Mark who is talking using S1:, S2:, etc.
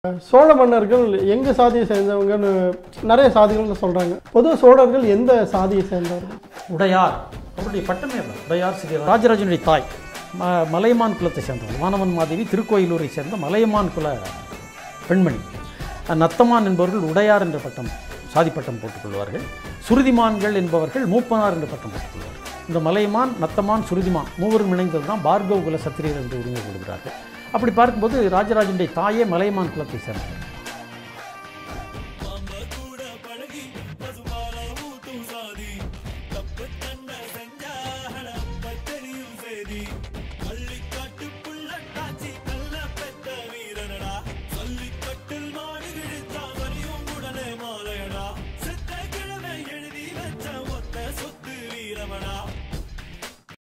S1: சோழ மன்னர்கள் எங்க சாதியை சேர்ந்தவங்கன்னு நிறைய சாதிகள்னு சொல்றாங்க பொதுவாக சோழர்கள் எந்த சாதியை சேர்ந்தவர்கள்
S2: உடையார் அவருடைய பட்டமே இல்லை உடையார் சிறிய ராஜராஜனுடைய தாய் ம மலையமான் குலத்தை சேர்ந்தவர் வானவன் மாதேவி திருக்கோயிலூரை சேர்ந்த மலையமான் குல பெண்மணி அஹ் நத்தமான் என்பவர்கள் உடையார் என்ற பட்டம் சாதி பட்டம் போட்டுக்கொள்வார்கள் சுருதிமான்கள் என்பவர்கள் மூப்பனார் என்ற பட்டம் போட்டுக்கொள்வார்கள் இந்த மலையமான் நத்தமான் சுருதிமான் மூவரும் இணைந்தது தான் பார்கவ குல சத்திரியர் என்று உரிமை கொடுக்கிறார்கள் அப்படி பார்க்கும்போது ராஜராஜனுடைய தாயே மலையமான் குலத்தை சேர்ந்தவர்